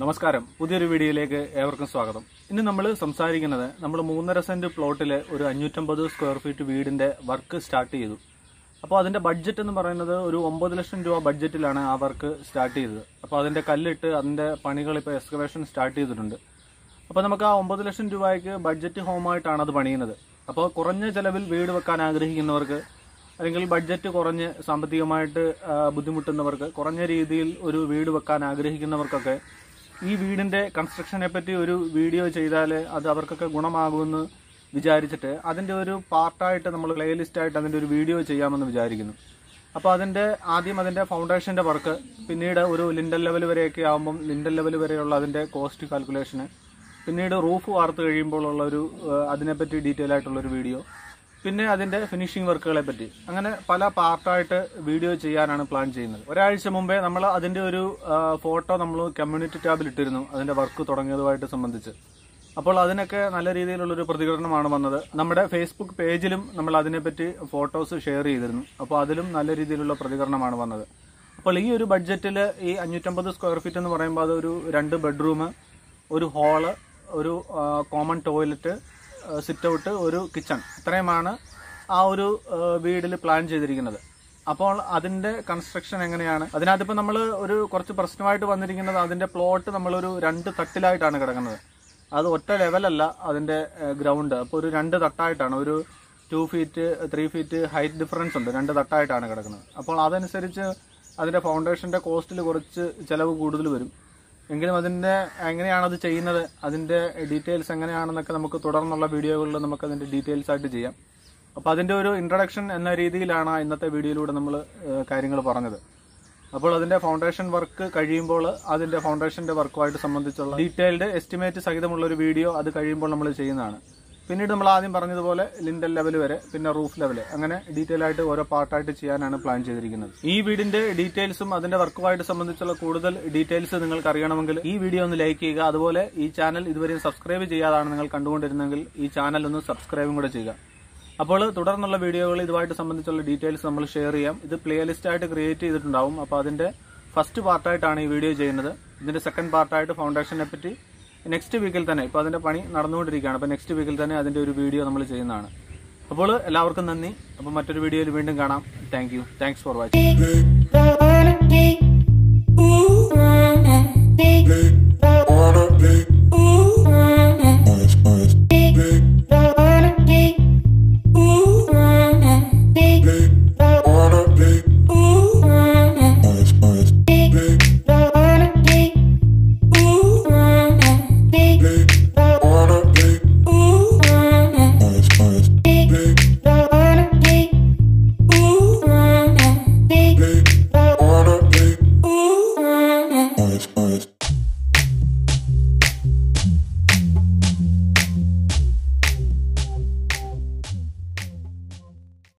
നമസ്കാരം പുതിയൊരു വീഡിയോയിലേക്ക് ഏവർക്കും സ്വാഗതം ഇന്ന് നമ്മൾ സംസാരിക്കുന്നത് നമ്മൾ മൂന്നര സെന്റ് പ്ലോട്ടിലെ ഒരു അഞ്ഞൂറ്റമ്പത് സ്ക്വയർ ഫീറ്റ് വീടിന്റെ വർക്ക് സ്റ്റാർട്ട് ചെയ്തു അപ്പോൾ അതിന്റെ ബഡ്ജറ്റ് എന്ന് പറയുന്നത് ഒരു ഒമ്പത് ലക്ഷം രൂപ ബഡ്ജറ്റിലാണ് ആ വർക്ക് സ്റ്റാർട്ട് ചെയ്തത് അപ്പോൾ അതിന്റെ കല്ലിട്ട് അതിന്റെ പണികൾ ഇപ്പോൾ എക്സ്കവേഷൻ സ്റ്റാർട്ട് ചെയ്തിട്ടുണ്ട് അപ്പോൾ നമുക്ക് ആ ഒമ്പത് ലക്ഷം രൂപയ്ക്ക് ബഡ്ജറ്റ് ഹോമായിട്ടാണ് അത് പണിയുന്നത് അപ്പോൾ കുറഞ്ഞ ചെലവിൽ വീട് വെക്കാൻ ആഗ്രഹിക്കുന്നവർക്ക് അല്ലെങ്കിൽ ബഡ്ജറ്റ് കുറഞ്ഞ് സാമ്പത്തികമായിട്ട് ആ, ബുദ്ധിമുട്ടുന്നവർക്ക് കുറഞ്ഞ രീതിയിൽ ഒരു വീട് വെക്കാൻ ആഗ്രഹിക്കുന്നവർക്കൊക്കെ ഈ വീടിന്റെ കൺസ്ട്രക്ഷനെ പറ്റി ഒരു വീഡിയോ ചെയ്താൽ അത് അവർക്കൊക്കെ ഗുണമാകുമെന്ന് വിചാരിച്ചിട്ട് അതിന്റെ ഒരു പാർട്ടായിട്ട് നമ്മൾ പ്ലേലിസ്റ്റ് ആയിട്ട് അതിന്റെ ഒരു വീഡിയോ ചെയ്യാമെന്ന് വിചാരിക്കുന്നു അപ്പോൾ അതിന്റെ ആദ്യം അതിന്റെ ഫൗണ്ടേഷന്റെ വർക്ക് പിന്നീട് ഒരു ലിൻഡൽ ലെവൽ വരെയൊക്കെ ആകുമ്പം ലിൻഡൽ ലെവൽ വരെയുള്ള അതിന്റെ കോസ്റ്റ് കാൽക്കുലേഷന് പിന്നീട് റൂഫ് വാർത്ത് കഴിയുമ്പോൾ ഉള്ള ഒരു ആ, അതിനെപ്പറ്റി ഡീറ്റെയിൽ ആയിട്ടുള്ള ഒരു വീഡിയോ പിന്നെ അതിന്റെ ഫിനിഷിംഗ് വർക്കുകളെ പറ്റി അങ്ങനെ പല പാർട്ടായിട്ട് വീഡിയോ ചെയ്യാനാണ് പ്ലാൻ ചെയ്യുന്നത് ഒരാഴ്ച മുമ്പേ നമ്മൾ അതിന്റെ ഒരു ഫോട്ടോ നമ്മൾ കമ്മ്യൂണിറ്റി ടാബിൽ ഇട്ടിരുന്നു അതിന്റെ വർക്ക് തുടങ്ങിയതുമായിട്ട് സംബന്ധിച്ച് അപ്പോൾ അതിനൊക്കെ നല്ല രീതിയിലുള്ളൊരു പ്രതികരണമാണ് വന്നത് നമ്മുടെ ഫേസ്ബുക്ക് പേജിലും നമ്മൾ അതിനെപ്പറ്റി ഫോട്ടോസ് ഷെയർ ചെയ്തിരുന്നു അപ്പോൾ അതിലും നല്ല രീതിയിലുള്ള പ്രതികരണമാണ് വന്നത് അപ്പോൾ ഈ ഒരു ബഡ്ജറ്റിൽ ഈ അഞ്ഞൂറ്റമ്പത് സ്ക്വയർ ഫീറ്റ് എന്ന് പറയുമ്പോൾ അതൊരു രണ്ട് ബെഡ്റൂം ഒരു ഹാള് ഒരു കോമൺ ടോയ്ലറ്റ് സിറ്റ് ഔട്ട് ഒരു കിച്ചൺ ഇത്രയുമാണ് ആ ഒരു വീടിൽ പ്ലാൻ ചെയ്തിരിക്കുന്നത് അപ്പോൾ അതിന്റെ കൺസ്ട്രക്ഷൻ എങ്ങനെയാണ് അതിനകത്തിപ്പോൾ നമ്മൾ ഒരു കുറച്ച് പ്രശ്നമായിട്ട് വന്നിരിക്കുന്നത് അതിന്റെ പ്ലോട്ട് നമ്മളൊരു രണ്ട് തട്ടിലായിട്ടാണ് കിടക്കുന്നത് അത് ഒറ്റ ലെവലല്ല അതിന്റെ ഗ്രൗണ്ട് അപ്പോൾ ഒരു രണ്ട് തട്ടായിട്ടാണ് ഒരു two feet three feet height difference ഉണ്ട് രണ്ട് തട്ടായിട്ടാണ് കിടക്കുന്നത് അപ്പോൾ അതനുസരിച്ച് അതിന്റെ ഫൗണ്ടേഷന്റെ കോസ്റ്റിൽ കുറച്ച് ചിലവ് കൂടുതൽ വരും എങ്കിലും അതിന്റെ എങ്ങനെയാണ് അത് ചെയ്യുന്നത് അതിന്റെ ഡീറ്റെയിൽസ് എങ്ങനെയാണെന്നൊക്കെ നമുക്ക് തുടർന്നുള്ള വീഡിയോകളിൽ നമുക്ക് അതിന്റെ ഡീറ്റെയിൽസ് ആയിട്ട് ചെയ്യാം അപ്പോൾ അതിന്റെ ഒരു ഇൻട്രഡക്ഷൻ എന്ന രീതിയിലാണ് ഇന്നത്തെ വീഡിയോയിലൂടെ നമ്മൾ കാര്യങ്ങൾ പറഞ്ഞത് അപ്പോൾ അതിന്റെ ഫൗണ്ടേഷൻ വർക്ക് കഴിയുമ്പോൾ അതിന്റെ ഫൗണ്ടേഷന്റെ വർക്കുമായിട്ട് സംബന്ധിച്ചുള്ള ഡീറ്റെയിൽഡ് എസ്റ്റിമേറ്റ് സഹിതമുള്ള ഒരു വീഡിയോ അത് കഴിയുമ്പോൾ നമ്മൾ ചെയ്യുന്നതാണ് പിന്നീട് നമ്മൾ ആദ്യം പറഞ്ഞതുപോലെ ലിൻഡൽ ലെവൽ വരെ പിന്നെ റൂഫ് ലെവൽ അങ്ങനെ ഡീറ്റെയിൽ ആയിട്ട് ഓരോ പാർട്ടായിട്ട് ചെയ്യാനാണ് പ്ലാൻ ചെയ്തിരിക്കുന്നത് ഈ വീടിന്റെ ഡീറ്റെയിൽസും അതിന്റെ വർക്കുമായിട്ട് സംബന്ധിച്ചുള്ള കൂടുതൽ ഡീറ്റെയിൽസ് നിങ്ങൾക്ക് അറിയണമെങ്കിൽ ഈ വീഡിയോ ഒന്ന് ലൈക്ക് ചെയ്യുക അതുപോലെ ഈ ചാനൽ ഇതുവരെയും സബ്സ്ക്രൈബ് ചെയ്യാതാണ് നിങ്ങൾ കണ്ടുകൊണ്ടിരുന്നെങ്കിൽ ഈ ചാനൽ ഒന്ന് സബ്സ്ക്രൈബും കൂടെ ചെയ്യുക അപ്പോൾ തുടർന്നുള്ള വീഡിയോകൾ ഇതുമായിട്ട് സംബന്ധിച്ചുള്ള ഡീറ്റെയിൽസ് നമ്മൾ ഷെയർ ചെയ്യാം ഇത് പ്ലേലിസ്റ്റ് ആയിട്ട് ക്രിയേറ്റ് ചെയ്തിട്ടുണ്ടാവും അപ്പോൾ അതിന്റെ ഫസ്റ്റ് പാർട്ടായിട്ടാണ് ഈ വീഡിയോ ചെയ്യുന്നത് ഇതിന്റെ സെക്കൻഡ് പാർട്ടായിട്ട് ഫൗണ്ടേഷനെ പറ്റി നെക്സ്റ്റ് വീക്കിൽ തന്നെ ഇപ്പോൾ അതിന്റെ പണി നടന്നുകൊണ്ടിരിക്കുകയാണ് അപ്പോൾ നെക്സ്റ്റ് വീക്കിൽ തന്നെ അതിന്റെ ഒരു വീഡിയോ നമ്മൾ ചെയ്യുന്നതാണ് അപ്പോൾ എല്ലാവർക്കും നന്ദി അപ്പോൾ മറ്റൊരു വീഡിയോയിൽ വീണ്ടും കാണാം thank you thanks for watching wanna be